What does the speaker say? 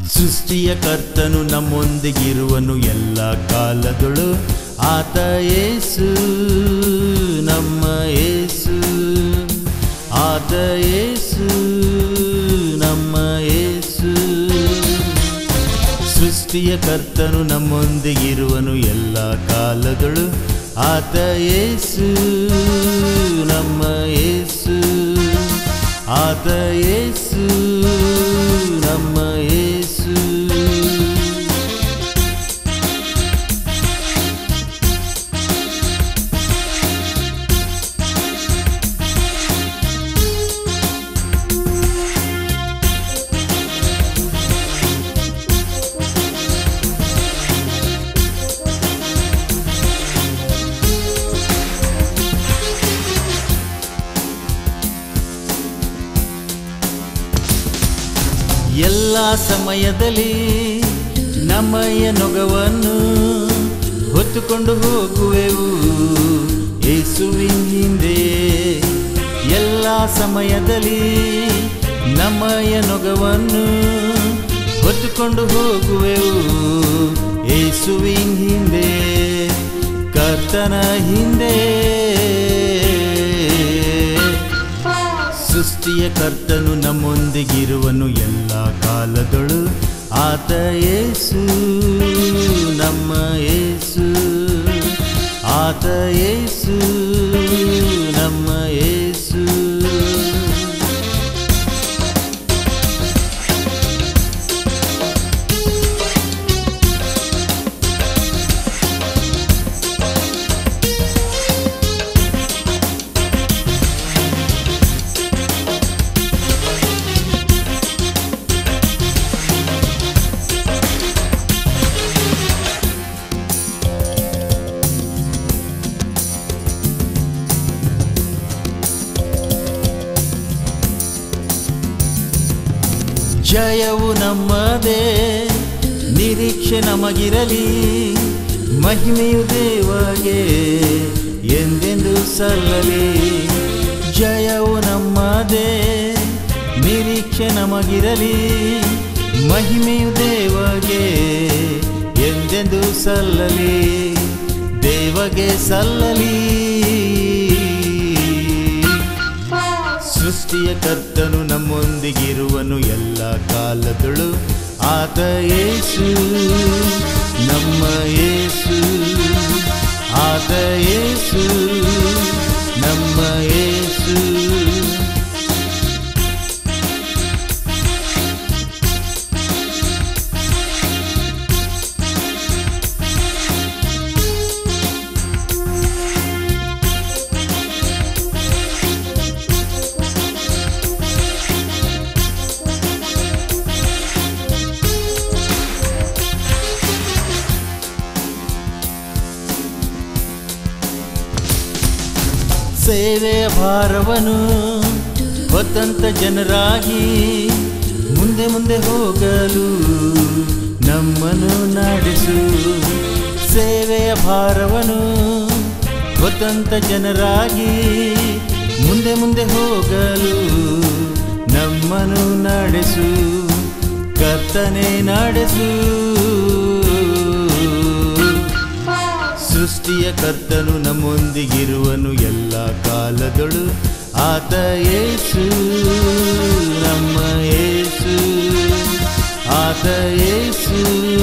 ಸೃಷ್ಟಿಯ ಕರ್ತನು ನಮ್ಮೊಂದಿಗಿರುವನು ಎಲ್ಲ ಕಾಲದೊಳು ಆತ ಏಸು ನಮ್ಮ ಏಸು ಆತ ಏಸು ನಮ್ಮ ಏಸು ಸೃಷ್ಟಿಯ ಕರ್ತನು ನಮ್ಮೊಂದಿಗಿರುವನು ಎಲ್ಲ ಕಾಲದೊಳು ಆತ ಏಸು ನಮ್ಮ ಏಸು ಆತ ಏಸು ನಮ್ಮ ಏಸು ಎಲ್ಲ ಸಮಯದಲ್ಲಿ ನಮ್ಮಯ್ಯ ನೊಗವನ್ನು ಹೊತ್ತುಕೊಂಡು ಹೋಗುವೆವು ಯೇಸುವಿನ ಹಿಂದೆ ಎಲ್ಲ ಸಮಯದಲ್ಲಿ ನಮ್ಮಯ್ಯ ನೊಗವನ್ನು ಹೊತ್ತುಕೊಂಡು ಹೋಗುವೆವು ಯೇಸುವಿನ ಹಿಂದೆ ಕರ್ತನ ಹಿಂದೆ ಸೃಷ್ಟಿಯ ಕರ್ತನು ನಮ್ಮೊಂದಿಗಿರುವನು ಎಲ್ಲ ಕಾಲದೊಳು ಆತ ಏಸು ನಮ್ಮ ಏಸು ಆತ ಏಸು ನಮ್ಮ ಏಸು ಜಯವು ನಮ್ಮದೇ ನಿರೀಕ್ಷೆ ನಮಗಿರಲಿ ಮಹಿಮೆಯು ದೇವಗೆ ಎಂದೆಂದು ಸಲ್ಲಲಿ ಜಯವು ನಮ್ಮದೇ ನಿರೀಕ್ಷೆ ನಮಗಿರಲಿ ಮಹಿಮೆಯು ದೇವಗೆ ಎಂದೆಂದು ಸಲ್ಲಲಿ ದೇವಗೆ ಸಲ್ಲಲಿ ಸೃಷ್ಟಿಯ ಕರ್ತನು ನಮ್ಮೊಂದಿಗಿರುವನು ಎಲ್ಲ ಕಾಲದೊಳು ಆತ ಏಸು ನಮ್ಮ ಏಸು ಆತ ಏಸು ನಮ್ಮ ಏಸು ಸೇವೆಯ ಭಾರವನು ಹೊತ್ತಂತ ಜನರಾಗಿ ಮುಂದೆ ಮುಂದೆ ಹೋಗಲು ನಮ್ಮನ್ನು ನಡೆಸು ಸೇವೆಯ ಭಾರವನು ಹೊತ್ತಂತ ಜನರಾಗಿ ಮುಂದೆ ಮುಂದೆ ಹೋಗಲು ನಮ್ಮನ್ನು ನಡೆಸು ಕರ್ತನೆ ನಡೆಸು ಸೃಷ್ಟಿಯ ಕರ್ತನು ನಮ್ಮೊಂದಿಗಿರುವನು ಎಲ್ಲ ಕಾಲದೊಳು ಆತ ಏಸು ನಮ್ಮ ಏಸು ಆತ ಏಸು